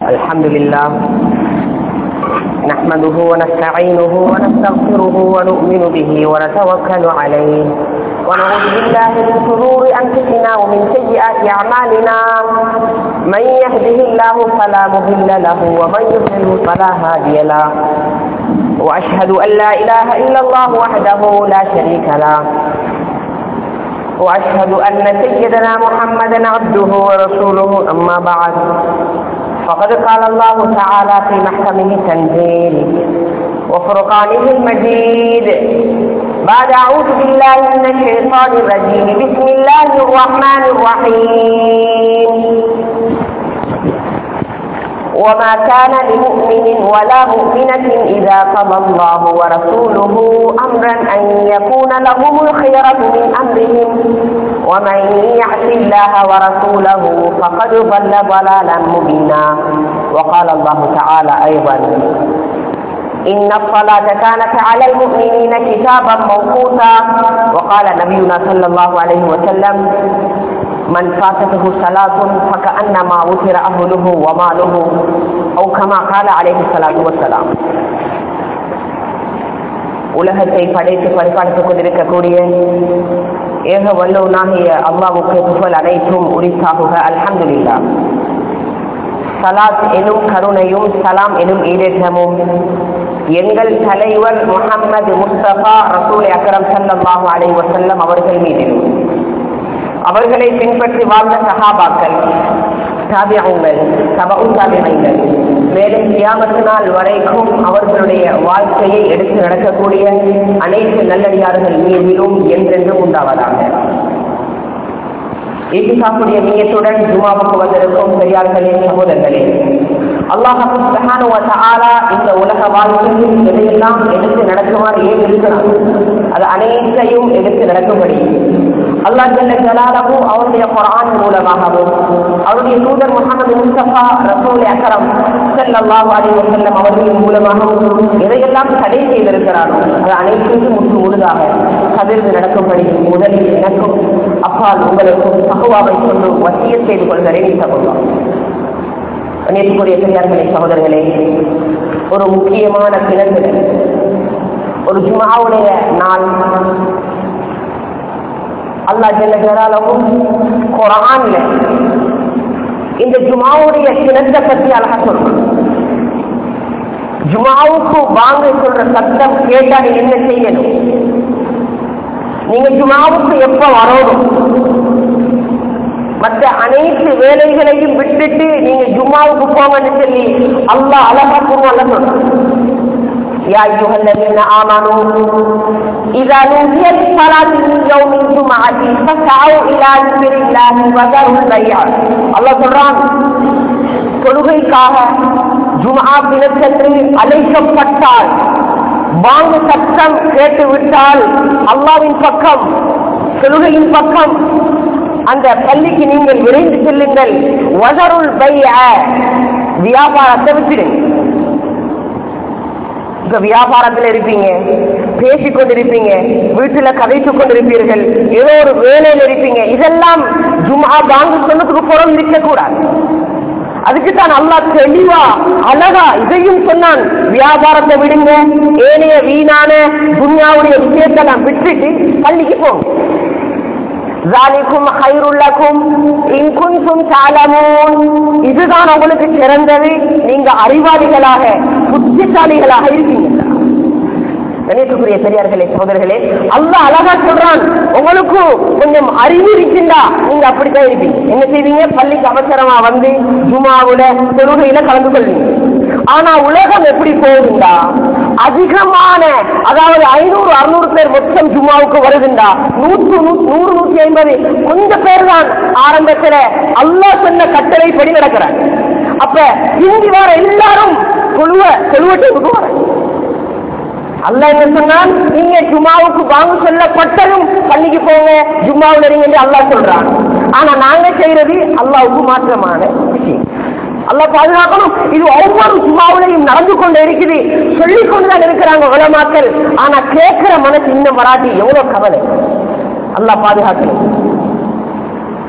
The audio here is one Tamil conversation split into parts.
الحمد لله نحمده ونستعينه ونستغفره ونؤمن به ونتوكل عليه ونعوذ بالله من شرور انفسنا ومن سيئات اعمالنا من يهده الله فلا مضل له ومن يضلل فلا هادي له واشهد ان لا اله الا الله وحده لا شريك له واشهد ان سيدنا محمدا عبده ورسوله اما بعد فقد قال الله تعالى في محكمه التنزيل وفرقانه المجيد بعد اعوذ بالله من الشيطان الرجيم بسم الله الرحمن الرحيم وما كان لمؤمن ولا مؤمنة إذا قضى الله ورسوله أمرا أن يكون لهم الخيرة من أمرهم ومن يعص الله ورسوله فقد ضل ضلالا مبينا وقال الله تعالى أيضا إن الصلاة كانت على المؤمنين كتابا موقوتا وقال نبينا صلى الله عليه وسلم من فاتته صلاة فكأنما وتر أهله وماله أو كما قال عليه الصلاة والسلام உலகத்தை படைத்து பரிபாலித்துக் கொண்டிருக்கக்கூடிய ஏக வல்லவனாகிய அல்லாவுக்கு புகழ் அனைத்தும் உரித்தாகுக அல்ஹம்துலில்லா சலாத் எனும் கருணையும் சலாம் எனும் ஈடேற்றமும் எங்கள் தலைவர் முகமது முஸ்தபா ரசூல் அக்கரம் சல்லாஹு அலை வசல்லம் அவர்கள் மீதிலும் அவர்களை பின்பற்றி வாழ்ந்த சகாபாக்கள் தாபியங்கள் சபவும் தாபியங்கள் மேலும் தியாமத்து நாள் வரைக்கும் அவர்களுடைய வாழ்க்கையை எடுத்து நடக்கக்கூடிய அனைத்து நல்லடியார்கள் மீதிலும் என்றென்றும் உண்டாவதாக ஈட்டிசாக்குடைய நீயத்துடன் ஜுமாவுக்கு வந்திருக்கும் பெரியார்களே சகோதரர்களே அல்லாஹால இந்த உலக வாழ்க்கையில் எதையெல்லாம் எடுத்து நடக்குமாறு ஏன் இருக்கிறான் அது அனைத்தையும் எடுத்து நடக்கும்படி அல்லாஹ் ஜல்ல ஜலாலஹு அவருடைய குரான் மூலமாகவும் அவருடைய தூதர் முகமது முஸ்தபா ரசூல் அக்கரம் ஸல்லல்லாஹு அலைஹி வஸல்லம் அவர்களின் மூலமாகவும் எதையெல்லாம் தடை செய்திருக்கிறாரோ அது அனைத்தையும் முற்று முழுதாக கதிர்ந்து நடக்கும்படி முதலில் எனக்கும் அப்பால் உங்களுக்கும் தகுவாவை கொண்டு வசிய செய்து கொள்கிறேன் சகோதரம் நேற்றுக்குரிய பெரியார்களே சகோதரர்களே ஒரு முக்கியமான பிறகு ஒரு ஜுமாவுடைய நாள் அல்லா ஜல்ல ஜலாலவும் குரான்ல இந்த ஜுமாவுடைய சிறந்த பற்றி அழகா சொல்றோம் ஜுமாவுக்கு வாங்க சொல்ற சத்தம் கேட்டா நீங்க என்ன செய்யணும் நீங்க ஜுமாவுக்கு எப்ப வரணும் மற்ற அனைத்து வேலைகளையும் விட்டுட்டு நீங்க ஜும்மாவுக்கு போங்கன்னு சொல்லி அல்லா அழகா சொல்லுவாங்க சொல்றோம் يا أيها الذين آمنوا إذا نودي للصلاة من يوم الجمعة فاسعوا إلى ذكر الله وذروا البيع الله சொல்றான் தொழுகைக்காக ஜும்ஆ தினத்தன்று அழைக்கப்பட்டால் வாங்கு சத்தம் கேட்டு விட்டால் அல்லாவின் பக்கம் தொழுகையின் பக்கம் அந்த பள்ளிக்கு நீங்கள் விரைந்து செல்லுங்கள் வதருள் பைய வியாபாரத்தை விட்டுடுங்க இப்ப வியாபாரத்துல இருப்பீங்க பேசிக் கொண்டிருப்பீங்க வீட்டுல கதைத்துக் கொண்டிருப்பீர்கள் ஏதோ ஒரு வேலையில இருப்பீங்க இதெல்லாம் ஜுமா வாங்க சொன்னதுக்கு புறம் இருக்கக்கூடாது அதுக்கு தான் அல்லா தெளிவா அழகா இதையும் சொன்னான் வியாபாரத்தை விடுங்க ஏனைய வீணான துன்யாவுடைய விஷயத்தெல்லாம் விட்டுட்டு பள்ளிக்கு போங்க இதுதான் உங்களுக்கு சிறந்தது நீங்க அறிவாளிகளாக புத்திசாலிகளாக இருக்கீங்க கணேசக்குரிய பெரியார்களே சகோதரர்களே அல்ல அழகா சொல்றான் உங்களுக்கு கொஞ்சம் அறிவு இருக்கின்றா நீங்க அப்படித்தான் இருப்பீங்க என்ன செய்வீங்க பள்ளிக்கு அவசரமா வந்து ஜுமாவுல தொழுகையில கலந்து கொள்வீங்க ஆனா உலகம் எப்படி போகுதுண்டா அதிகமான அதாவது ஐநூறு அறுநூறு பேர் மொத்தம் ஜும்மாவுக்கு வருதுண்டா நூற்று நூறு நூற்றி ஐம்பது கொஞ்சம் பேர் தான் ஆரம்பத்துல அல்லா சொன்ன கட்டளைப்படி நடக்கிறாங்க அப்ப இங்கு வர எல்லாரும் தொழுவ தொழுவட்டுக்கு வர அல்ல என்ன சொன்னால் நீங்க ஜுமாவுக்கு வாங்க சொல்லப்பட்டதும் பள்ளிக்கு போங்க ஜும்மாவில் இருங்க அல்லா சொல்றான் ஆனா நாங்க செய்யறது அல்லாவுக்கு மாற்றமான விஷயம் அல்ல பாதுகாக்கணும் இது ஒவ்வொரு சுமாவிலையும் நடந்து கொண்டு இருக்குது சொல்லிக் கொண்டுதான் இருக்கிறாங்க உலமாக்கள் ஆனா கேட்கிற மனசு இன்னும் வராட்டி எவ்வளவு கவலை அல்லா பாதுகாக்கணும்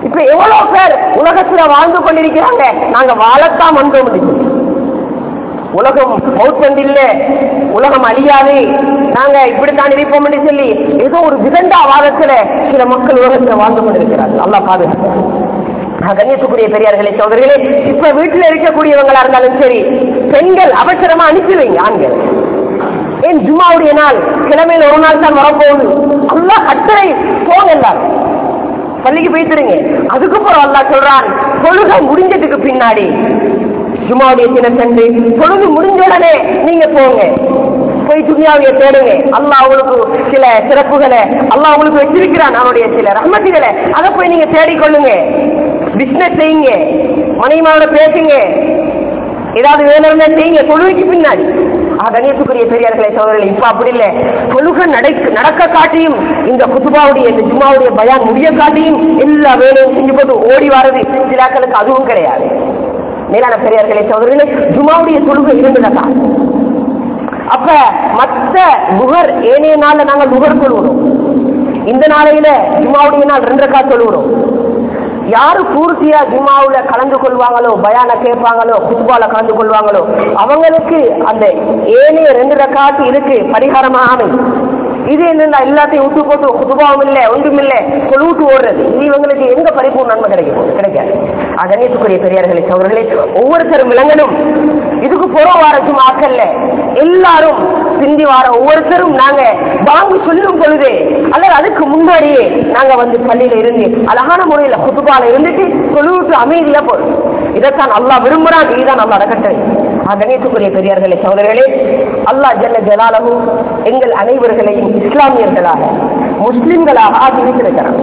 இப்ப எவ்வளவு பேர் உலகத்துல வாழ்ந்து கொண்டிருக்கிறாங்க நாங்க வாழத்தான் வந்தோம் என்று சொல்லி. உலகம் மௌத்தண்டில்ல உலகம் அழியாது நாங்க இப்படித்தான் இருப்போம் என்று சொல்லி ஏதோ ஒரு விதண்டாவாதத்துல சில மக்கள் உலகத்துல வாழ்ந்து கொண்டிருக்கிறார்கள் அல்லாஹ் பாதுகாப்பு ஆஹ் கண்ணியத்துக்குரிய பெரியார்களே சோதரிகளே இப்ப வீட்டுல இருக்கக்கூடியவங்களா இருந்தாலும் சரி பெண்கள் அவசரமா அனுப்பி வைங்க ஆண்கள் ஏன் ஜும்மாவுடைய நாள் கிழமையில ஒரு நாள் தான் வரப்போகுது அல்லாஹ் கட்டளை போங்க எல்லாரும் பள்ளிக்கு போய்த்துருங்க அதுக்கப்புறம் அல்லாஹ் சொல்றான் தொழுகை முடிஞ்சதுக்கு பின்னாடி ஜும்மாவுடைய தினத்தன்று தொழுது முடிஞ்ச உடனே நீங்க போங்க போய் துணியாவைய தேடுங்க அல்லாஹ் உங்களுக்கு சில சிறப்புகளை அல்லாஹ் உங்களுக்கு வச்சிருக்கிறான் அவனுடைய சில ரஹமத்துகளை அதை போய் நீங்க தேடிக்கொள்ளுங்க பிசினஸ் செய்யுங்க மனைவிமாவோட பேசுங்க ஏதாவது வேணும்னா செய்யுங்க தொழுகைக்கு பின்னாடி ஆக, கண்ணியத்துக்குரிய பெரியார்களே சோதரர்கள் இப்ப அப்படி இல்லை தொழுகை நடக்க நடக்க காட்டியும் இந்த குத்துபாவுடைய இந்த ஜும்மாவுடைய பயான் முடிய காட்டியும் எல்லா வேலையும் செஞ்சு போட்டு ஓடி வர்றது சிலாக்களுக்கு அதுவும் கிடையாது மேலான பெரியார்களே சோதரர்களே ஜும்மாவுடைய தொழுகை இருந்ததா அப்ப மத்த புகர் ஏனைய நாள்ல நாங்க புகர் கொள்கிறோம் இந்த நாளையில ஜும்மாவுடைய நாள் ரெண்டு ரக்கா தொழுகிறோம் யாரு பூர்த்தியா ஜும்மாவுல கலந்து கொள்வாங்களோ பயான கேட்பாங்களோ குத்பால கலந்து கொள்வாங்களோ அவங்களுக்கு அந்த ஏனைய ரெண்டு ரக்காத்து இருக்கு பரிகாரமாக அமையும் இது என்னன்னா எல்லாத்தையும் விட்டு போட்டு குதுபாவும் இல்லை ஒன்றும் இல்லை கொழுவிட்டு ஓடுறது இது இவங்களுக்கு எங்க பரிபூர்ண நன்மை கிடைக்கும் கிடைக்காது கண்ணியத்துக்குரிய பெரியார்களே அவர்களே ஒவ்வொருத்தரும் விலங்கணும் இதுக்கு புற வார ஆக்கல்ல எல்லாரும் சிந்தி வார ஒவ்வொருத்தரும் நாங்க வாங்கி சொல்லும் பொழுது அல்லது அதுக்கு முன்னாடியே நாங்க வந்து பள்ளியில இருந்து அழகான முறையில குத்துபால இருந்துட்டு சொல்லிவிட்டு அமைதியா போறோம் இதைத்தான் அல்லாஹ் விரும்புறான் இதுதான் நம்ம அடக்கட்டை கணேசுக்குரிய பெரியார்களே சோதரர்களே அல்லாஹ் ஜல்ல ஜலாலகு எங்கள் அனைவர்களையும் இஸ்லாமியர்களாக முஸ்லிம்களாக ஆக்கி வைத்திருக்கிறான்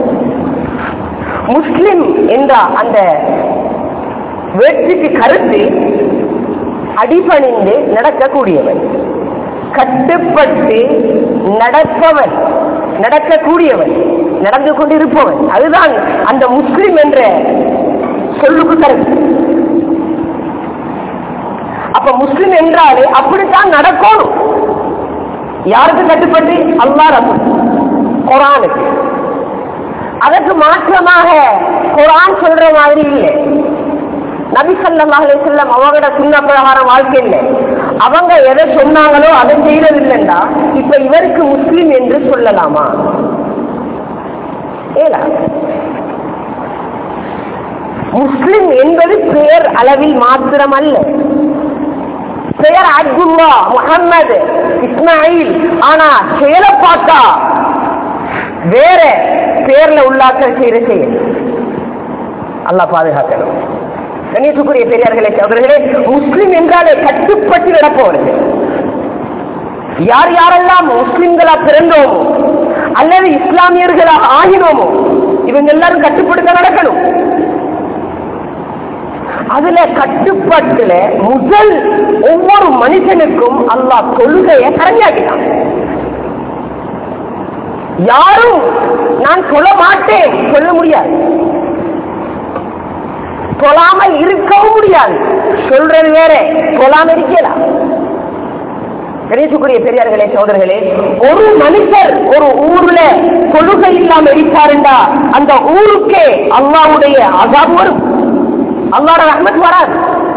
முஸ்லிம் என்ற அந்த வேட்சிக்கு கருத்து அடிபணிந்து நடக்கக்கூடியவன் கட்டுப்பட்டு நடப்பவன் நடக்கக்கூடியவன் நடந்து கொண்டிருப்பவன் அதுதான் அந்த முஸ்லிம் என்ற சொல்லுக்கு கருத்து அப்ப முஸ்லிம் என்றாலே அப்படித்தான் நடக்கணும் யாருக்கு கட்டுப்பட்டு அல்லா ரசூல் குரானுக்கு அதற்கு மாற்றமாக குரான் சொல்ற மாதிரி இல்லை நபி ஸல்லல்லாஹு அலைஹி வஸல்லம் அவங்களோட சுண்ண பிரகாரம் வாழ்க்கை இல்லை அவங்க எதை சொன்னாங்களோ அதை செய்யறதில்லைண்டா இப்ப இவருக்கு முஸ்லிம் என்று சொல்லலாமா ஏலா முஸ்லிம் என்பது பெயர் அளவில் மாத்திரம் அல்ல பெயர் அப்துல்லா முகம்மது இஸ்மாயில் ஆனா செயலை பார்த்தா வேற பேர்ல உள்ளாக்கள் செய்த செயல் அல்லாஹ் பாதுகாக்கணும் கண்ணியத்துக்குரிய பெரியார்களே அவர்களே முஸ்லிம் என்றாலே கட்டுப்பட்டு நடப்பவர்கள் யார் யாரெல்லாம் முஸ்லிம்களா பிறந்தோமோ அல்லது இஸ்லாமியர்களா ஆகினோமோ இவங்க எல்லாரும் கட்டுப்படுத்த நடக்கணும் அதுல கட்டுப்பாட்டுல முதல் ஒவ்வொரு மனுஷனுக்கும் அல்லாஹ் கொள்கையை கரையாக்கினான் யாரும் நான் சொல்ல மாட்டேன் சொல்ல முடியாது சொல்லாமல் இருக்கவும் முடியாது சொல்றது வேற சொல்லாம இருக்கலாம் கணேசுக்குரிய பெரியார்களே சோதர்களே ஒரு மனுஷர் ஒரு ஊர்ல தொழுகை இல்லாம இருப்பாருண்டா அந்த ஊருக்கே அல்லாவுடைய அசாபு வரும் அல்லாட ரஹ்மத் வராது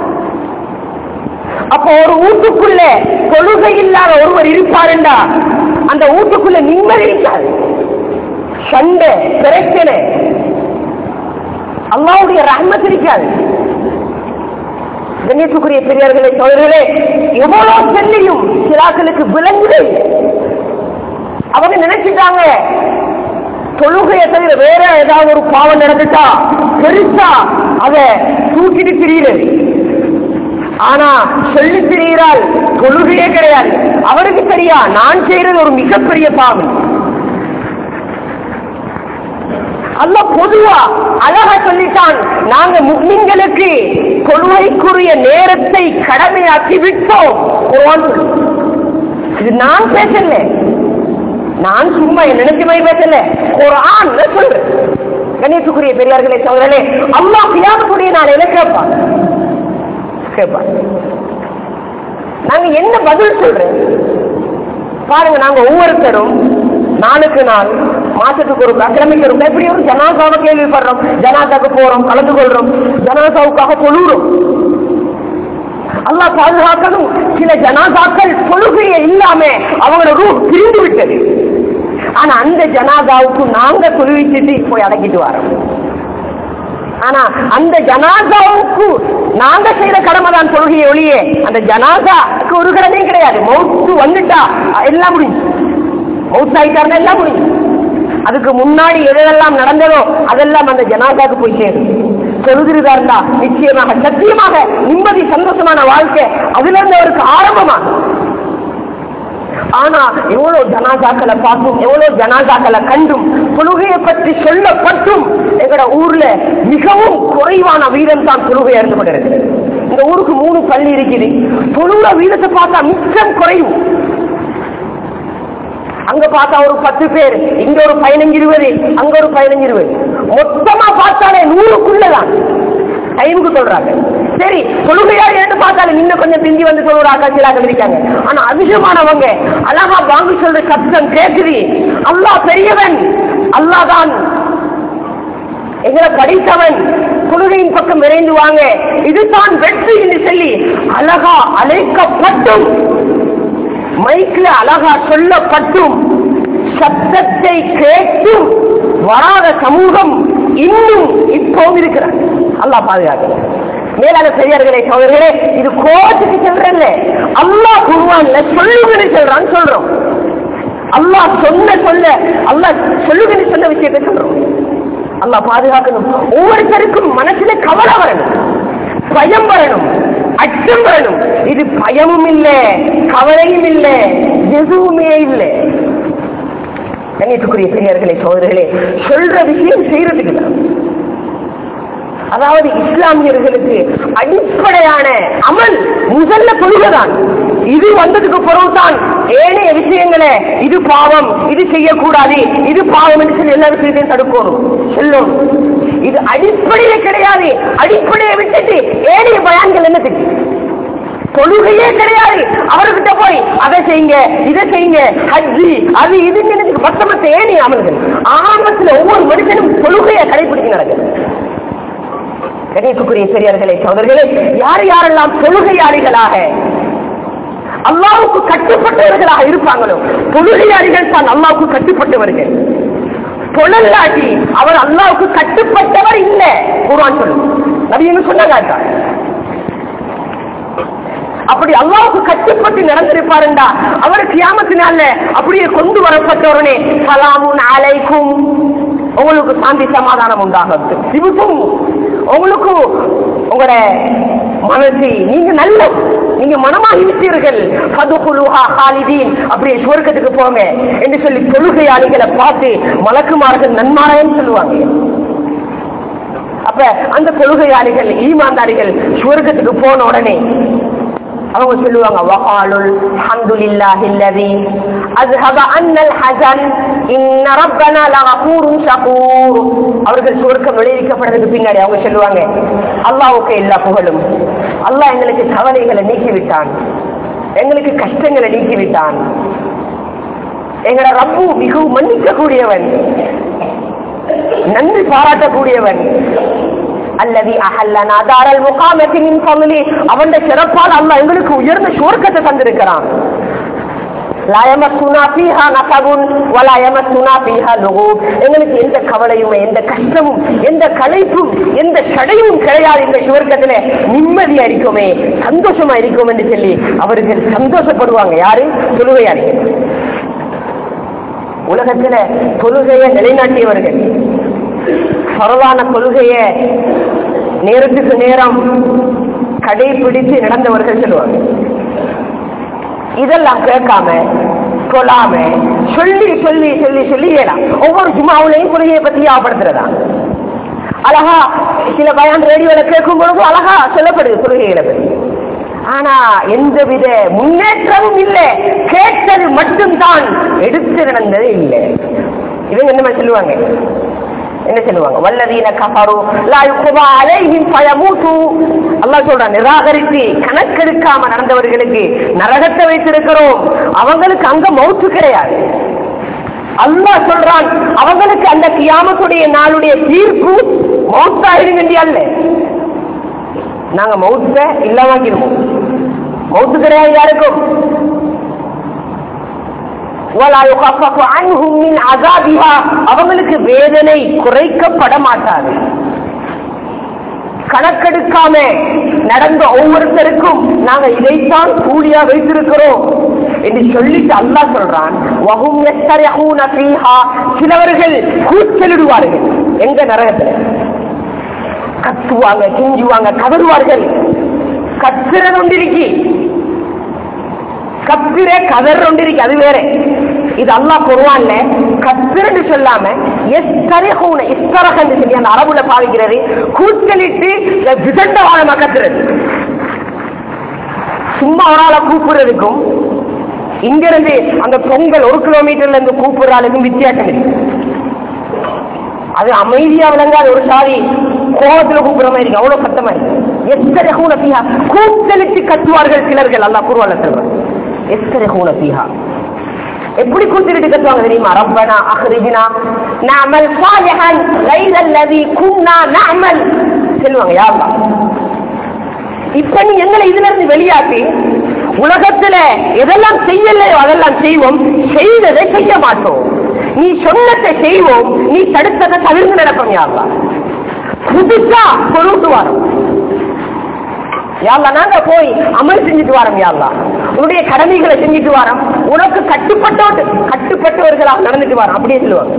அப்ப ஒரு வீட்டுக்குள்ள தொழுகை இல்லாத ஒருவர் இருப்பாருண்டா அந்த வீட்டுக்குள்ள நிம்மதி இருக்காது சண்டை பிரச்சனை அல்லாவுடைய ரஹ்மத் இருக்காது கண்ணியத்துக்குரிய பெரியார்களே சோழர்களே எவ்வளவு செல்லியும் சிலாக்களுக்கு விளங்குது அவங்க நினைச்சிட்டாங்க தொழுகையை தவிர வேற ஏதாவது ஒரு பாவம் நடந்துட்டா பெருசா அத தூக்கிட்டு திரியுறது ஆனா சொல்லி திரிகிறாள் தொழுகையே கிடையாது அவருக்கு தெரியா நான் செய்யறது ஒரு மிகப்பெரிய பாவம் அல்ல பொதுவா அழகா சொல்லிட்டான் நாங்க முஸ்லிம்களுக்கு தொழுகைக்குரிய நேரத்தை கடமையாக்கி விட்டோம் குர்ஆன் சொல்லுது. இது நான் பேசல நான் சும்மா என் நினைச்ச மாதிரி பேசல குர்ஆன் சொல்றேன் கணேசுக்குரிய பெரியார்களே சோதரே அம்மா கியாமத்துடைய நான் என்ன கேட்பான் கேட்பான் நாங்க என்ன பதில் சொல்றேன் பாருங்க நாங்க ஒவ்வொருத்தரும் நாளுக்கு நாள் மாசத்துக்கு ஒரு கிழமைக்கு ஒரு எப்படி ஒரு ஜனாசாவை கேள்விப்படுறோம் ஜனாசாக்கு போறோம் கலந்து கொள்றோம் ஜனாசாவுக்காக தொழுறோம் அல்லாஹ் பாதுகாக்கணும் சில ஜனாசாக்கள் தொழுகையை இல்லாம அவங்களோட ரூ பிரிந்து விட்டது ஆனா அந்த ஜனாதாவுக்கு நாங்க தொழுவிச்சுட்டு போய் அடக்கிட்டு வரோம் ஆனா அந்த ஜனாசாவுக்கு நாங்க செய்த கடமை தான் தொழுகையை ஒளியே அந்த ஜனாசாக்கு ஒரு கடமையும் கிடையாது மௌத்து வந்துட்டா எல்லாம் முடிஞ்சு மௌத் ஆயிட்டாருன்னா எல்லாம் முடிஞ்சு அதுக்கு முன்னாடி எதெல்லாம் நடந்ததோ அதெல்லாம் அந்த ஜனாசாக்கு போய் சேரும் தொழுகிறதா இருந்தா நிச்சயமாக சத்தியமாக நிம்மதி சந்தோஷமான வாழ்க்கை அதுல இருந்து அவருக்கு ஆரம்பமாகும் ஆனா எவ்வளவு ஜனாசாக்களை பார்த்தும் எவ்வளவு ஜனாசாக்களை கண்டும் தொழுகையை பற்றி சொல்லப்பட்டும் எங்கட ஊர்ல மிகவும் குறைவான வீதம் தான் தொழுகை இருந்து கொண்டிருக்கிறது இந்த ஊருக்கு மூணு பள்ளி இருக்குது தொழுகிற வீதத்தை பார்த்தா மிச்சம் குறையும் அங்க பார்த்தா ஒரு பத்து பேர் இங்க ஒரு பதினஞ்சு இருபது அங்க ஒரு பதினஞ்சு இருபது மொத்தமா பார்த்தாலே நூறுக்குள்ளதான் டைமுக்கு சொல்றாங்க சரி தொழுகையா என்று பார்த்தாலே இன்னும் கொஞ்சம் பிந்தி வந்து சொல்றாங்க சிலாக்கள் இருக்காங்க ஆனா அதிகமானவங்க அழகா வாங்கி சொல்ற சத்தம் கேக்குது அல்லாஹ் பெரியவன் அல்லாஹ் தான் எங்களை படித்தவன் தொழுகையின் பக்கம் விரைந்து வாங்க இதுதான் வெற்றி என்று சொல்லி அழகா அழைக்கப்பட்டும் மைக்ல அழகா சொல்லப்பட்டும் சத்தத்தை கேட்டும் வராத சமூகம் இன்னும் இப்போது இருக்கிறார் அல்லாஹ் பாதுகாக்க மேலான பெரியார்களே சோதர்களே இது கோச்சுக்கு செல்றல்ல அல்லாஹ் குருவான்ல சொல்லுங்கன்னு சொல்றான்னு சொல்றோம் அல்லாஹ் சொன்ன சொல்ல அல்லாஹ் சொல்லுங்கன்னு சொன்ன விஷயத்தை சொல்றோம் அல்லாஹ் பாதுகாக்கணும் ஒவ்வொருத்தருக்கும் மனசுல கவலை வரணும் பயம் வரணும் அச்சம் வரணும் இது பயமும் இல்லை கவலையும் இல்லை எதுவுமே இல்லை கண்ணியத்துக்குரிய பெரியார்களே சோதர்களே சொல்ற விஷயம் செய்யறதுக்கு தான் அதாவது இஸ்லாமியர்களுக்கு அடிப்படையான அமல் முதல்ல கொள்கைதான் இது வந்ததுக்கு பிறகுதான் ஏனைய விஷயங்களை இது பாவம் இது செய்யக்கூடாது இது பாவம் என்று சொல்லி எல்லா விஷயத்தையும் தடுக்கணும் சொல்லும் இது அடிப்படையே கிடையாது அடிப்படையை விட்டுட்டு ஏனைய பயான்கள் என்னத்துக்கு தொழுகையே கிடையாது அவர்கிட்ட போய் அதை செய்யுங்க இதை செய்யுங்க ஹஜ்ஜி அது இது எனக்கு மத்த மத்த ஏனைய அமல்கள் ஆரம்பத்தில் ஒவ்வொரு மனுஷனும் தொழுகையை கடைபிடிச்சு நடக்குது கணியத்துக்குரிய பெரியார்களே சோதர்களே யார் யாரெல்லாம் தொழுகையாளிகளாக அல்லாவுக்கு கட்டுப்பட்டவர்களாக இருப்பாங்களோ தொழுகையாளிகள் தான் அல்லாவுக்கு கட்டுப்பட்டவர்கள் தொழல்லாட்டி அவர் அல்லாவுக்கு கட்டுப்பட்டவர் இல்ல குர்ஆன் சொல்லு நபின்னு சொன்னாங்க அப்படி அல்லாவுக்கு கட்டுப்பட்டு நடந்திருப்பாருண்டா அவர் கியாமத்தினால அப்படியே கொண்டு வரப்பட்டவரனே சலாமுன் அலைக்கும் உங்களுக்கு சாந்தி சமாதானம் உண்டாகட்டும் சிவுக்கும் உங்களுக்கு உங்களோட மனசு நீங்க நல்ல நீங்க மனமாகி விட்டீர்கள் பதுகுலுஹா ஹாலிதீன் அப்படியே சுவர்க்கத்துக்கு போங்க என்று சொல்லி தொழுகையாளிகளை பார்த்து மலக்குமார்கள் நன்மாராயன்னு சொல்லுவாங்க அப்ப அந்த தொழுகையாளிகள் ஈமான்தாரிகள் சுவர்க்கத்துக்கு போன உடனே அவங்க சொல்லுவாங்க வகாலுல் ஹம்துலில்லாஹி அல்லதி அஸ்ஹப அன்னல் ஹஸன் இன்ன ரப்பனா லகஃபூருன் ஷகூர் அவர்கள் சுவர்க்கம் விளைவிக்கப்படுறதுக்கு பின்னாடி அவங்க சொல்லுவாங்க அல்லாஹ்வுக்கு எல்லா புகழும் அல்லாஹ் எங்களுக்கு கவலைகளை நீக்கி விட்டான் எங்களுக்கு கஷ்டங்களை நீக்கி விட்டான் எங்களோட ரப்பு மிகவும் மன்னிக்க கூடியவன் நன்றி பாராட்டக்கூடியவன் அல்லது அஹல்லனா தாரல் முகாமத்தி மின் ஃபضلி அவன் சிறப்பால் அல்லாஹ் எங்களுக்கு உயர்ந்த சுவர்க்கத்தை தந்திருக்கிறான் லா யமஸ்ஸுனா ஃபீஹா நஸபுன் வலா யமஸ்ஸுனா ஃபீஹா லுகூப் எங்களுக்கு எந்த கவலையும் எந்த கஷ்டமும் எந்த களைப்பும் எந்த சடையும் கிடையாது இந்த சுவர்க்கத்துல நிம்மதியா இருக்குமே சந்தோஷமா இருக்கும் என்று சொல்லி அவர்கள் சந்தோஷப்படுவாங்க யாரு தொழுகையாளிகள் உலகத்துல தொழுகையை நிலைநாட்டியவர்கள் பரவான கொள்கைய நேரத்துக்கு நேரம் கடைபிடித்து நடந்தவர்கள் சொல்லுவாங்க இதெல்லாம் கேட்காம சொல்லாம சொல்லி சொல்லி சொல்லி சொல்லி ஏலாம் ஒவ்வொரு ஜுமாவுலையும் கொள்கையை பத்தி ஞாபகப்படுத்துறதா அழகா சில பயான் ரேடியோல கேட்கும் பொழுது அழகா சொல்லப்படுது கொள்கைகளை பத்தி ஆனா எந்தவித முன்னேற்றமும் இல்லை கேட்டது மட்டும்தான் எடுத்து நடந்தது இல்லை இவங்க என்ன சொல்லுவாங்க என்ன சொல்லுவாங்க வல்லதீன கஃபரு லா யுக்பா அலைஹிம் ஃபயமூது அல்லாஹ் சொல்றான் நிராகரித்து கணக்கெடுக்காம நடந்தவர்களுக்கு நரகத்தை வைத்திருக்கிறோம் அவங்களுக்கு அங்க மௌத்து கிடையாது அல்லாஹ் சொல்றான் அவங்களுக்கு அந்த கியாமத்துடைய நாளுடைய தீர்ப்பு மௌத்தாயிருங்க அல்ல நாங்க மௌத்த இல்லாமக்கிடுவோம் மௌத்து கிடையாது யாருக்கும் وَلَا يُخَفَّفُ عَنْهُمْ مِنْ عَذَابِهَا அவங்களுக்கு வேதனை குறைக்கப்பட மாட்டாது கணக்கெடுக்காம நடந்த ஒவ்வொருத்தருக்கும் நாங்க இதைத்தான் கூலியா வைத்திருக்கிறோம் என்று சொல்லிட்டு அல்லாஹ் சொல்றான் வஹும் யஸ்தரிஹூன ஃபீஹா சிலவர்கள் கூச்சலிடுவார்கள் எங்க நரகத்துல கத்துவாங்க கிஞ்சுவாங்க கதறுவார்கள் கத்துறது ஒன்றிருக்கி கத்திர கதர் ஒன்றிருக்கு அது வேற இது அல்லாஹ் குருவான்ல கத்திரன்னு சொல்லாம எஸ்தரகூன இஸ்தரகன்னு சொல்லி அந்த அரபுல பாவிக்கிறது கூச்சலிட்டு விசண்டவாதமா கத்துறது சும்மா ஒரு ஆளை கூப்பிடுறதுக்கும் இங்க இருந்து அந்த பொங்கல் ஒரு கிலோமீட்டர்ல இருந்து கூப்பிடுற ஆளுக்கும் வித்தியாசம் இருக்கு அது அமைதியா விளங்காத ஒரு சாதி கோபத்துல கூப்பிடுற மாதிரி இருக்கு அவ்வளவு சத்தமா இருக்கு எஸ்தரகூன பீஹா கூச்சலிட்டு கத்துவார்கள் சிலர்கள் அல்லாஹ் குருவான்ல சொல்றான் எஸ்தரகூன பீஹா எப்படி கூத்திட்டு கத்துவாங்க தெரியுமா ரப்பனா அஹ்ரிஜினா நஅமல் சாலிஹன் கைர அல்லதி குன்னா நஅமல் சொல்லுவாங்க யா அல்லாஹ் இப்ப நீ எங்களை இதுல இருந்து வெளியாக்கி உலகத்துல எதெல்லாம் செய்யலையோ அதெல்லாம் செய்வோம் செய்ததை செய்ய மாட்டோம் நீ சொன்னதை செய்வோம் நீ தடுத்ததை தவிர்த்து நடப்போம் யா அல்லாஹ் புதுசா பொருட்டு வரோம் யாழ்லா நாங்க போய் அமல் செஞ்சுட்டு வரோம் யாழ்லா உன்னுடைய கடமைகளை செஞ்சுட்டு வரோம் உனக்கு கட்டுப்பட்டோட்டு கட்டுப்பட்டவர்களாக நடந்துட்டு வரோம் அப்படியே சொல்லுவாங்க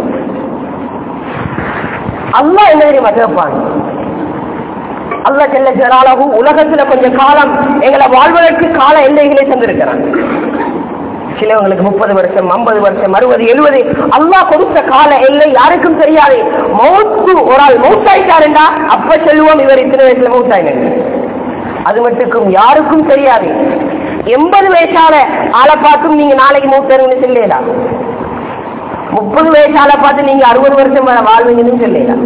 அல்லா என்ன தெரியுமா கேட்பான் அல்லா செல்ல ஜலாலகு உலகத்துல கொஞ்சம் காலம் எங்களை வாழ்வதற்கு கால எல்லைகளை தந்திருக்கிறான் சிலவங்களுக்கு முப்பது வருஷம் ஐம்பது வருஷம் அறுபது எழுபது அல்லாஹ் கொடுத்த கால எல்லை யாருக்கும் தெரியாது மௌத்து ஒரு ஆள் மௌத்தாயிட்டாருண்டா அப்ப சொல்லுவோம் இவர் இத்தனை வயசுல மௌத்தாயினர் அது மட்டுக்கும் யாருக்கும் தெரியாது எண்பது வயசால ஆளை பார்த்தும் நீங்க நாளைக்கு மூத்தருங்கன்னு சொல்லலாம் முப்பது வயசால பார்த்து நீங்க அறுபது வருஷம் வரை வாழ்வீங்கன்னு சொல்லலாம்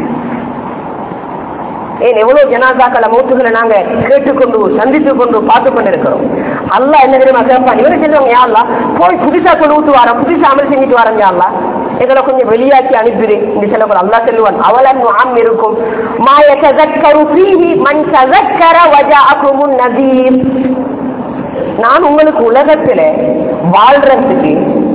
ஏன் எவ்வளவு ஜனாதாக்கள மூத்துகளை நாங்க கேட்டுக்கொண்டு சந்தித்து கொண்டு பார்த்து கொண்டு இருக்கிறோம் அல்லா என்ன தெரியுமா கேட்பான் இவரு சொல்லுவாங்க யாருலா போய் புதுசா கொண்டு ஊத்து வாரம் புதுசா அமல் செஞ்சுட்டு வரேன் யாருலா எங்களை கொஞ்சம் வெளியாக்கி அனுப்பிடு இந்த சில பேர் அல்லா சொல்லுவான் அவளன் ஆம் இருக்கும் மாய ததக்கரு ஃபீஹி மன் ததக்கர வஜாஅகுமுன் நதீர் நான் உங்களுக்கு உலகத்துல வாழ்றதுக்கு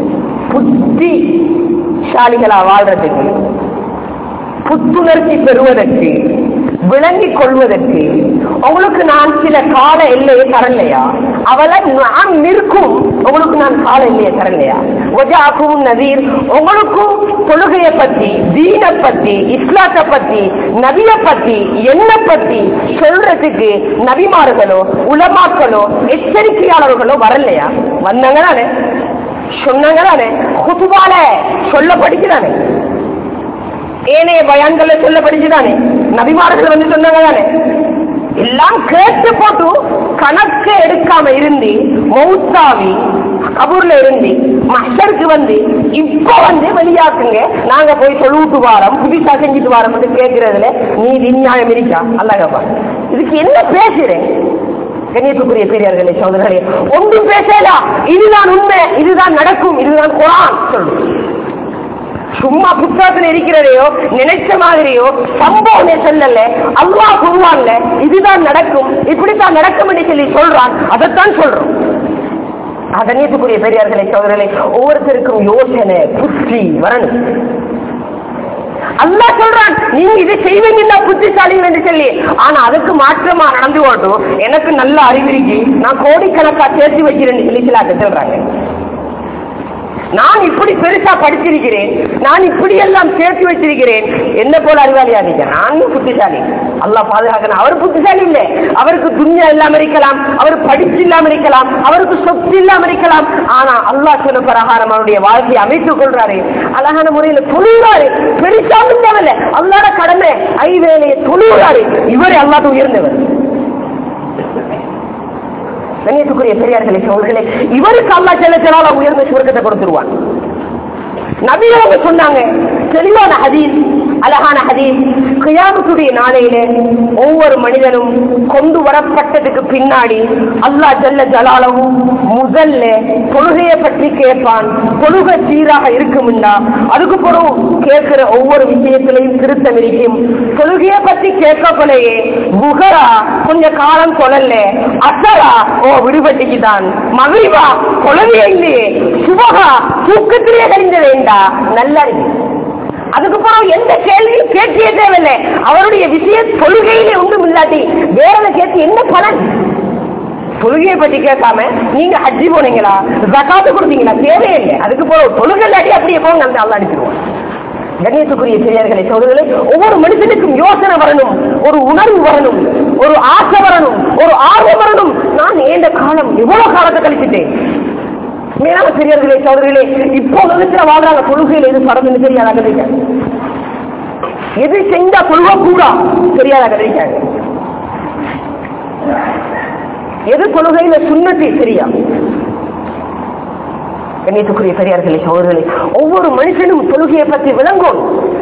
புத்திசாலிகளா வாழ்றதுக்கு புத்துணர்ச்சி பெறுவதற்கு விளங்கிக் கொள்வதற்கு உங்களுக்கு நான் சில கால எல்லையை தரலையா அவளை நான் நிற்கும் உங்களுக்கு நான் கால எல்லையை தரலையா ஒஜாக்கும் நதீர் உங்களுக்கும் தொழுகையை பத்தி தீனை பத்தி இஸ்லாத்தை பத்தி நபிய பத்தி என்ன பத்தி சொல்றதுக்கு நபிமார்களோ உலமாக்களோ எச்சரிக்கையாளர்களோ வரலையா வந்தாங்க தானே சொன்னாங்க தானே குத்துபால சொல்ல படிக்கிறானே ஏனைய பயான்களை சொல்ல படிச்சுதானே நபிமார்கள் வந்து சொன்னாங்க தானே எல்லாம் கேட்டு போட்டு கணக்கு எடுக்காம இருந்து மௌத்தாவி கபூர்ல இருந்து மஷருக்கு வந்து இப்ப வந்து வெளியாக்குங்க நாங்க போய் சொல்லிட்டு வாரம் புதுசா செஞ்சுட்டு வாரம் கேட்கறதுல நீ விஞ்ஞானம் இருக்கா அல்ல கேப்பா இதுக்கு என்ன பேசுறேன் கண்ணியத்துக்குரிய பெரியார்களே சோதரர்களே ஒன்றும் பேசலாம் இதுதான் உண்மை இதுதான் நடக்கும் இதுதான் குரான் சொல்லு சும்மா புத்தகத்துல இருக்கிறதையோ நினைச்ச மாதிரியோ சம்பவமே சொல்லல அல்லா சொல்லுவாங்க இதுதான் நடக்கும் இப்படித்தான் நடக்கும் என்று சொல்லி சொல்றான் அதைத்தான் சொல்றோம் அதனேத்துக்குரிய பெரியார்களே சோதரர்களே ஒவ்வொருத்தருக்கும் யோசனை புத்தி வரணும் அல்லா சொல்றான் நீங்க இதை செய்வீங்கன்னா புத்திசாலி என்று சொல்லி ஆனா அதுக்கு மாற்றமா நடந்து ஓட்டும் எனக்கு நல்ல அறிவிருக்கு நான் கோடிக்கணக்கா சேர்த்து வைக்கிறேன்னு சொல்லி சில சொல்றாங்க நான் இப்படி பெருசா படிச்சிருக்கிறேன் நான் இப்படி எல்லாம் சேர்த்து வச்சிருக்கிறேன் என்ன போல அறிவாளியா நீங்க நான் புத்திசாலி அல்லாஹ் பாதுகாக்கணும் அவர் புத்திசாலி இல்லை அவருக்கு துணியா இல்லாம இருக்கலாம் அவர் படிச்சு இல்லாம இருக்கலாம் அவருக்கு சொத்து இல்லாம இருக்கலாம் ஆனா அல்லாஹ் சொன்ன பிரகாரம் அவருடைய வாழ்க்கையை அமைத்துக் கொள்றாரு அழகான முறையில தொழுகிறாரு பெருசா இல்லவல்ல அல்லாட கடமை ஐவேலையை தொழுகிறாரு இவரே அல்லாத உயர்ந்தவர் கண்ணியத்துக்குரிய பெரியார்களே சோழர்களே இவருக்கு அல்லா செல்லத்தினால் உயர்ந்த சுவர்க்கத்தை கொடுத்துருவான் நபி அவங்க சொன்னாங்க தெளிவான ஹதீஸ் அழகான ஹதீஸ் கியாமத்துடைய நாளையில ஒவ்வொரு மனிதனும் கொண்டு வரப்பட்டதுக்கு பின்னாடி அல்லாஹ் ஜல்ல ஜலாலவும் முதல்ல தொழுகையை பற்றி கேட்பான் தொழுகை சீராக இருக்கும்னா அதுக்கு பிறகு கேட்கிற ஒவ்வொரு விஷயத்திலையும் திருத்தம் இருக்கும் தொழுகையை பற்றி கேட்கக்குள்ளேயே புகரா கொஞ்ச காலம் கொள்ளல அசரா ஓ விடுபட்டுக்குதான் மகிழ்வா கொலவே இல்லையே சுபகா தூக்கத்திலே கழிந்த வேண்டா நல்லா இருக்கு அதுக்கு பிறகு எந்த கேள்வியும் கேட்கவே தேவையில்லை அவருடைய விஷய தொழுகையிலே ஒன்றும் இல்லாட்டி வேற கேட்டு என்ன பலன் தொழுகையை பத்தி கேட்காம நீங்க ஹஜ்ஜி போனீங்களா ஜகாத்து கொடுத்தீங்களா தேவையில்லை அதுக்கு போற தொழுகை இல்லாட்டி அப்படியே போங்க அந்த அல்ல அனுப்பிடுவோம் கணேசுக்குரிய பெரியார்களை சோதர்களே ஒவ்வொரு மனுஷனுக்கும் யோசனை வரணும் ஒரு உணர்வு வரணும் ஒரு ஆசை வரணும் ஒரு ஆர்வம் வரணும் நான் ஏண்ட காலம் எவ்வளவு காலத்தை கழிச்சிட்டேன் மேலான பெரியார்களே சோதர்களே இப்போ உலகத்துல வாழ்றாங்க தொழுகையில் எது படம்னு தெரியாத கதைக்காங்க எது செஞ்சா தொழுவ கூடா தெரியாத கதைக்காங்க எது தொழுகையில சுண்ணத்தை தெரியா கண்ணியத்துக்குரிய பெரியார்களே சோதர்களே ஒவ்வொரு மனுஷனும் தொழுகையை பற்றி விளங்கும்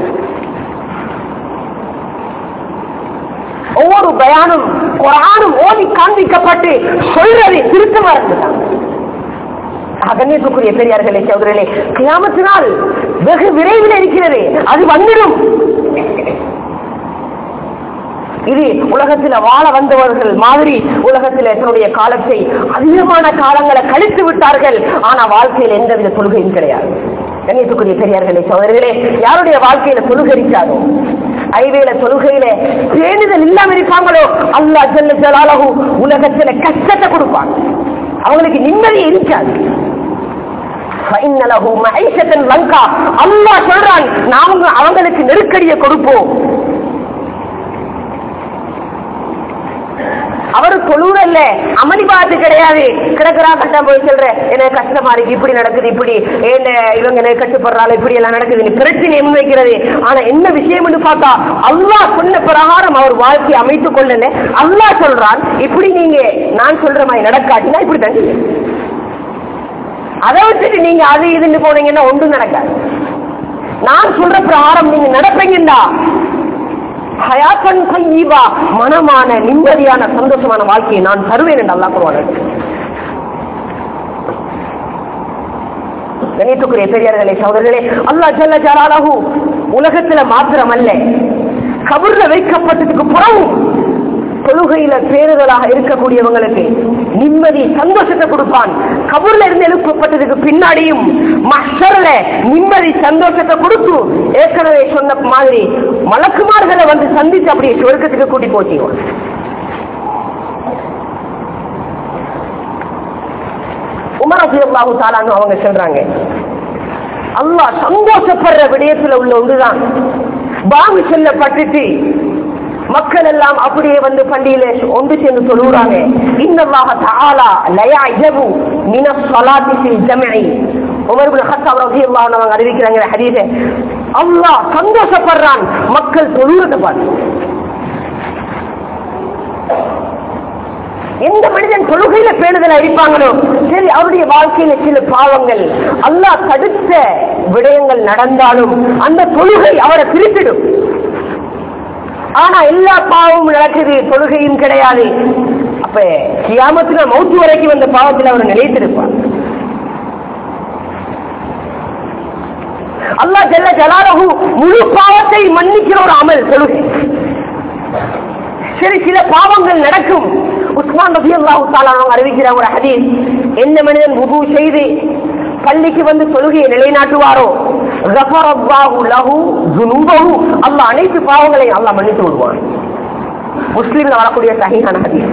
ஒவ்வொரு பயானும் குரானும் ஓதி காண்பிக்கப்பட்டு சொல்றது திருத்தமா இருந்துதான் கண்ணியத்துக்குரிய பெரியார்களே சோதரர்களே கியாமத்தினால் வெகு விரைவில் இருக்கிறது அது வந்துடும் இது உலகத்துல வாழ வந்தவர்கள் மாதிரி உலகத்துல தன்னுடைய காலத்தை அதிகமான காலங்களை கழித்து விட்டார்கள் ஆனா வாழ்க்கையில் எந்தவித தொழுகையும் கிடையாது கண்ணியத்துக்குரிய பெரியார்களே சோதர்களே யாருடைய வாழ்க்கையில தொழுகை இருக்காதோ ஐவேல தொழுகையில பேணுதல் இல்லாம இருப்பாங்களோ அல்லா ஜல்ல ஜலாலகு உலகத்துல கஷ்டத்தை கொடுப்பாங்க அவங்களுக்கு நிம்மதி இருக்காது அல்லாஹ் சொல்றான் நாம அவங்களுக்கு நெருக்கடியை கொடுப்போம் அவரு தொழுறல்ல அமளிபாத்து கிடையாது கிடக்குறா கஷ்டம் போய் சொல்ற எனக்கு கஷ்டமா இருக்கு இப்படி நடக்குது இப்படி ஏன் இவங்க எனக்கு கட்டுப்படுறாள் இப்படி எல்லாம் நடக்குது பிரச்சனை முன்வைக்கிறது ஆனா என்ன விஷயம் பார்த்தா அல்லாஹ் சொன்ன பிரகாரம் அவர் வாழ்க்கை அமைத்துக் கொள்ளல அல்லாஹ் சொல்றான் இப்படி நீங்க நான் சொல்ற மாதிரி நடக்காட்டினா இப்படி தான் அதை வச்சுட்டு நீங்க அது இதுன்னு போனீங்கன்னா ஒன்றும் நடக்காது நான் சொல்ற பிரகாரம் நீங்க நடப்பீங்கடா ஹயாத்தன் கையீவா மனமான நிம்மதியான சந்தோஷமான வாழ்க்கையை நான் தருவேன் என்று அல்லா கூறுவாங்க கணித்துக்குரிய பெரியார்களே சகோதரர்களே அல்லா ஜல்ல ஜலாலஹு உலகத்துல மாத்திரம் அல்ல கபூர்ல வைக்கப்பட்டதுக்கு புறவும் தொழுகையில பேருதலாக இருக்கக்கூடியவங்களுக்கு நிம்மதி சந்தோஷத்தை கொடுப்பான் கபூர்ல இருந்து எழுப்பப்பட்டதுக்கு பின்னாடியும் மஷர்ல நிம்மதி சந்தோஷத்தை கொடுத்து ஏற்கனவே சொன்ன மாதிரி மலக்குமார்களை வந்து சந்திச்சு அப்படியே சொர்க்கத்துக்கு கூட்டி போச்சு உமர் அசியல்லாஹு தாலான்னு அவங்க சொல்றாங்க அல்லாஹ் சந்தோஷப்படுற விடயத்துல உள்ள ஒன்றுதான் பாங்கு செல்லப்பட்டுட்டு மக்கள் எல்லாம் அப்படியே வந்து பண்டிகையில ஒன்று சேர்ந்து சொல்லுறாங்க இன்னல்லாஹ தஆலா லயா இஜபு மின ஸலாத்தி ஃபில் ஜம்இ உமர் இப்னு கத்தாப் ரலியல்லாஹு அன்ஹு அவங்க அறிவிக்கிறாங்க ஹதீஸை அல்லாஹ் சந்தோஷப்படுறான் மக்கள் தொழுவதை பார்த்து எந்த மனிதன் தொழுகையில பேணுதலா இருப்பாங்களோ சரி அவருடைய வாழ்க்கையில சில பாவங்கள் அல்லாஹ் தடுத்த விடயங்கள் நடந்தாலும் அந்த தொழுகை அவரை பிரித்திடும் ஆனா எல்லா பாவமும் நடக்குது தொழுகையும் கிடையாது அப்ப கியாமத்துல மௌத்து வரைக்கும் வந்த பாவத்தில் அவர் நிலைத்திருப்பார் அல்லாஹ் ஜல்ல ஜலாலஹு முழு பாவத்தை மன்னிக்கிற ஒரு அமல் தொழுகை சரி சில பாவங்கள் நடக்கும் உஸ்மான் ரபி அல்லாஹு அவங்க அறிவிக்கிற ஒரு ஹதீஸ் எந்த மனிதன் உது செய்து பள்ளிக்கு வந்து தொழுகையை நிலைநாட்டுவாரோ அல்ல அனைத்து பாவங்களையும் அல்லாஹ் மன்னித்து விடுவான் முஸ்லீம்ல வரக்கூடிய சகிஹான ஹதீஸ்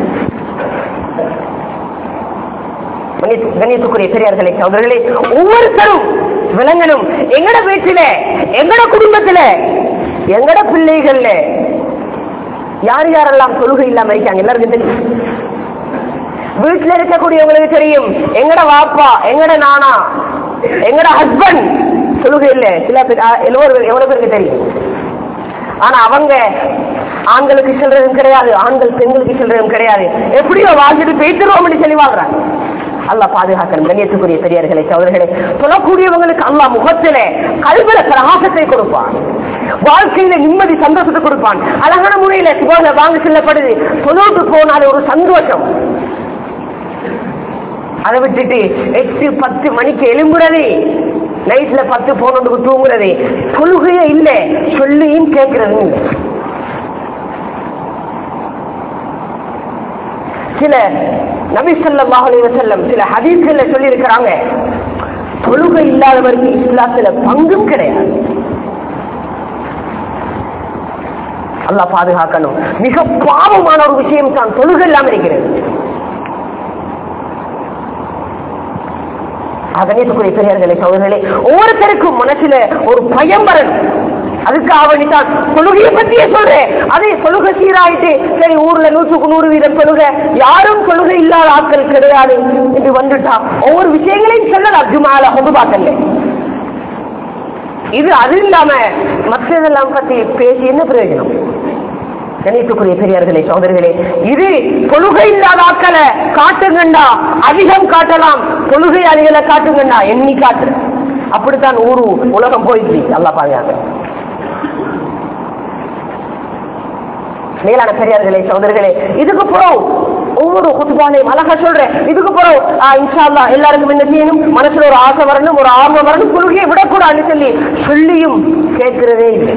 கண்ணியத்துக்குரிய பெரியார்களே சகோதரர்களே ஒவ்வொருத்தரும் விளங்கணும் எங்கட வீட்டில எங்கட குடும்பத்துல எங்கட பிள்ளைகள்ல யார் யாரெல்லாம் தொழுகை இல்லாம இருக்காங்க எல்லாருக்கும் தெரியும் வீட்டுல இருக்கக்கூடியவங்களுக்கு தெரியும் எங்கட வாப்பா எங்கட நானா எங்கட ஹஸ்பண்ட் தொழுகை இல்ல சில பேர் எவ்வளவு எவ்வளவு பேருக்கு தெரியும் ஆனா அவங்க ஆண்களுக்கு செல்றதும் கிடையாது ஆண்கள் பெண்களுக்கு செல்றதும் கிடையாது எப்படியோ வாழ்ந்துட்டு பேசிடுவோம் சொல்லி வாழ்றாங்க அல்லாஹ் பாதுகாக்கணும் கண்ணியத்துக்குரிய பெரியார்களே சோதர்களே சொல்லக்கூடியவங்களுக்கு அல்லாஹ் முகத்திலே கல்வில பிரகாசத்தை கொடுப்பான் வாழ்க்கையில நிம்மதி சந்தோஷத்தை கொடுப்பான் அழகான முறையில சுபால வாங்க செல்லப்படுது தொழுவுக்கு போனாலே ஒரு சந்தோஷம் அதை விட்டுட்டு எட்டு பத்து மணிக்கு எழும்புறது நைட்ல பத்து போனதுக்கு தூங்குறது தொழுகையே இல்ல சொல்லியும் கேட்கறதும் இல்லை சில நபி ஸல்லல்லாஹு அலைஹி வஸல்லம் சில ஹதீஸ்கள்ல சொல்லி இருக்கிறாங்க தொழுகை இல்லாதவருக்கு இஸ்லாத்துல பங்கும் கிடையாது அல்லாஹ் பாதுகாக்கணும் மிக பாவமான ஒரு விஷயம் தான் தொழுகை இல்லாம இருக்கிறது கணேசக்குரிய பெரியார்களே சோதர்களே ஒவ்வொருத்தருக்கும் மனசுல ஒரு பயம் வரணும் அதுக்காக வேண்டித்தான் தொழுகையை பத்தியே சொல்றேன் அதே தொழுகை சீராயிட்டு சரி ஊர்ல நூற்றுக்கு நூறு வீதம் தொழுகை யாரும் தொழுகை இல்லாத ஆட்கள் கிடையாது என்று வந்துட்டா ஒவ்வொரு விஷயங்களையும் சொல்லலாம் ஜுமால பொதுபாக்கல்ல இது அது இல்லாம மற்றதெல்லாம் பத்தி பேசி என்ன பிரயோஜனம் கணித்துக்குரிய பெரியார்களே சோதர்களே இது தொழுகை இல்லாத ஆக்களை காட்டுங்கண்டா அதிகம் காட்டலாம் தொழுகை அதிகளை காட்டுங்கண்டா எண்ணி காட்டு அப்படித்தான் ஊரு உலகம் போயிடுச்சு அல்லா பாதுகாக்க மேலான பெரியார்களே சோதர்களே இதுக்கு புறம் ஒவ்வொரு குத்துபாலையும் அழகா சொல்றேன் இதுக்கு புறம் இன்ஷா அல்லா எல்லாருக்கும் என்ன செய்யணும் மனசுல ஒரு ஆசை வரணும் ஒரு ஆர்வம் வரணும் தொழுகையை விடக்கூடாதுன்னு சொல்லி சொல்லியும் கேட்கிறதே இல்லை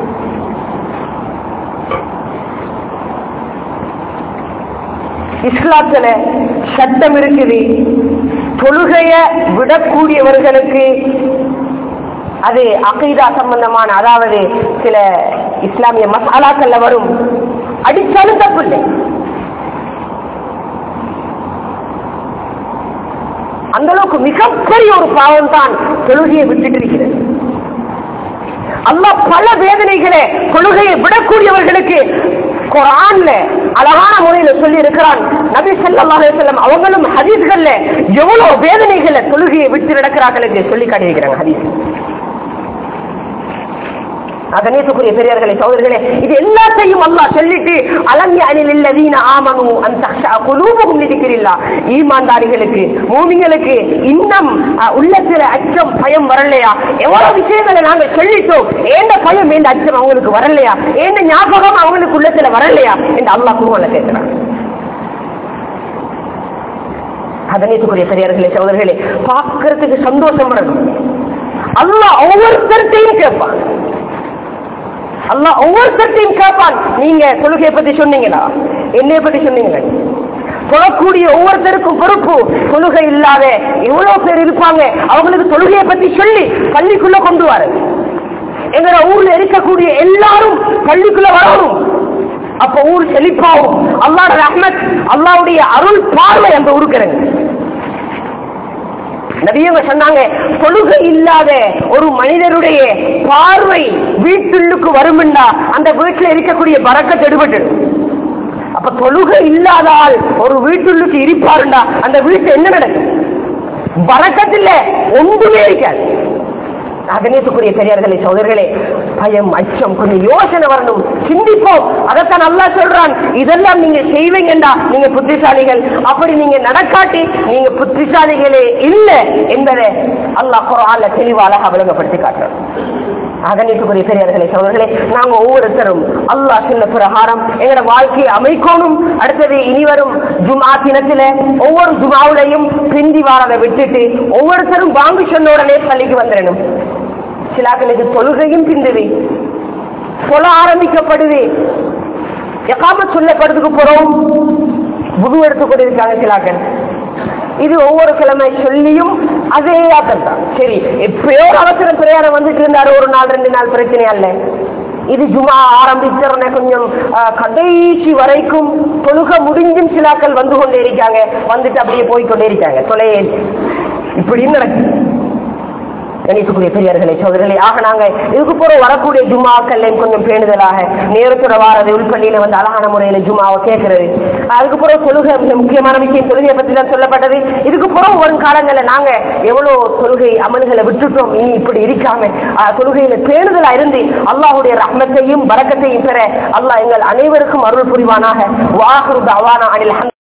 இஸ்லாத்துல சட்டம் இருக்குது தொழுகைய விடக்கூடியவர்களுக்கு அது அகைதா சம்பந்தமான அதாவது சில இஸ்லாமிய மசாலாக்கள்ல வரும் அடிச்சாலும் தப்பு இல்லை அந்த அளவுக்கு மிகப்பெரிய ஒரு பாவம் தான் தொழுகையை விட்டுட்டு இருக்கிறது அல்லா பல வேதனைகளை தொழுகையை விடக்கூடியவர்களுக்கு குரான்ல அழகான முறையில சொல்லி இருக்கிறான் நபி ஸல்லல்லாஹு அலைஹி வஸல்லம் அவங்களும் ஹதீஸ்கள்ல எவ்வளவு வேதனைகளை தொழுகையை விட்டு நடக்கிறார்களுக்கு சொல்லி காட்டியிருக்கிறாங்க ஹதீஸ் கணேசக்குரிய பெரியார்களே சகோதரர்களே இது எல்லாத்தையும் அல்லாஹ் சொல்லிட்டு அலங்கிய அணில் இல்லதீன ஆமனு அந்த குலூபுகும் நிதிக்கிறில்லா ஈமான்தாரிகளுக்கு மூமிங்களுக்கு இன்னும் அஹ், உள்ளத்துல அச்சம் பயம் வரலையா எவ்வளவு விஷயங்களை நாங்க சொல்லிட்டோம் ஏந்த பயம் ஏந்த அச்சம் அவங்களுக்கு வரலையா ஏந்த ஞாபகம் அவங்களுக்கு உள்ளத்துல வரலையா என்று அல்லாஹ் குருவான கேட்கிறான் கணேசக்குரிய பெரியார்களே சகோதரர்களே பார்க்கறதுக்கு சந்தோஷம் வரணும் அல்லாஹ் ஒவ்வொருத்தர்கிட்டையும் கேட்பான் அல்லாஹ் ஒவ்வொருத்தர்ட்டையும் கேட்பான் நீங்க தொழுகையை பத்தி சொன்னீங்களா என்னைய பத்தி சொன்னீங்களா தொழக்கூடிய ஒவ்வொருத்தருக்கும் பொறுப்பு தொழுகை இல்லாத எவ்வளவு பேர் இருப்பாங்க அவங்களுக்கு தொழுகையை பத்தி சொல்லி பள்ளிக்குள்ள கொண்டு வர எங்களோட ஊர்ல இருக்கக்கூடிய எல்லாரும் பள்ளிக்குள்ள வரணும் அப்ப ஊர் செழிப்பாகும் அல்லாட ரஹ்மத் அல்லாவுடைய அருள் பார்வை அந்த ஊருக்கிறங்க நபியவங்க சொன்னாங்க தொழுகை இல்லாத ஒரு மனிதருடைய பார்வை வீட்டுள்ளுக்கு வரும்னா அந்த வீட்டுல இருக்கக்கூடிய பறக்கத்தை எடுபட்டு அப்ப தொழுகை இல்லாதால் ஒரு வீட்டுள்ளுக்கு இருப்பாருண்டா அந்த வீட்டு என்ன நடக்கும் பறக்கத்தில் ஒன்றுமே இருக்காது கணேசக்குரிய பெரியார்களே சோதர்களே பயம் அச்சம் கொஞ்சம் யோசனை வரணும் சிந்திப்போம் அதைத்தான் நல்லா சொல்றான் இதெல்லாம் நீங்க செய்வீங்கடா நீங்க புத்திசாலிகள் அப்படி நீங்க நடக்காட்டி நீங்க புத்திசாலிகளே இல்லை என்பதை அல்லாஹ் குரான்ல தெளிவா அழகா விளங்கப்படுத்தி காட்டுறோம் அதனைக்குரிய பெரியார்களே சோதர்களே நாங்க ஒவ்வொருத்தரும் அல்லாஹ் சொன்ன பிரகாரம் எங்களோட வாழ்க்கையை அமைக்கணும் அடுத்தது இனி வரும் ஜுமா தினத்தில ஒவ்வொரு ஜுமாவுலையும் பிந்தி வாரதை விட்டுட்டு ஒவ்வொருத்தரும் வாங்கி சொன்ன உடனே பள்ளிக்கு வந்துடணும் சிலாக்களுக்கு தொழுகையும் பிந்துது சொல்ல ஆரம்பிக்கப்படுது எக்காம சொல்லப்படுறதுக்கு போறோம் புது எடுத்துக்கொண்டு இருக்காங்க சிலாக்கள் இது ஒவ்வொரு கிழமை சொல்லியும் அதே ஆட்டம் தான் சரி எப்பயோ ஒரு அவசர பிரயாணம் வந்துட்டு இருந்தாரு ஒரு நாள் ரெண்டு நாள் பிரச்சனையா இல்ல இது ஜுமா ஆரம்பிச்ச கொஞ்சம் அஹ், கடைசி வரைக்கும் தொழுக முடிஞ்சும் சிலாக்கள் வந்து கொண்டே இருக்காங்க வந்துட்டு அப்படியே போய் கொண்டே இருக்காங்க தொலையே இப்படி நடக்குது கணித்துக்குரிய பெரியார்களே சோதரர்களே ஆக நாங்க இதுக்கு போற வரக்கூடிய ஜுமாக்கள்ல கொஞ்சம் பேணுதலாக நேரத்தோட வாரது உள்பள்ளியில வந்து அழகான முறையில ஜுமாவை கேட்கறது அதுக்கு பிறகு தொழுகை மிக முக்கியமான விஷயம் தொழுகையை பத்தி தான் சொல்லப்பட்டது இதுக்கு பிறகு வரும் காலங்கள்ல நாங்க எவ்வளவு தொழுகை அமல்களை விட்டுட்டோம் இனி இப்படி இருக்காம ஆஹ், தொழுகையில பேணுதலா இருந்து அல்லாஹுடைய ரஹ்மத்தையும் பரக்கத்தையும் பெற அல்லாஹ் எங்கள் அனைவருக்கும் அருள் புரிவானாக வாகுரு அவானா அனில்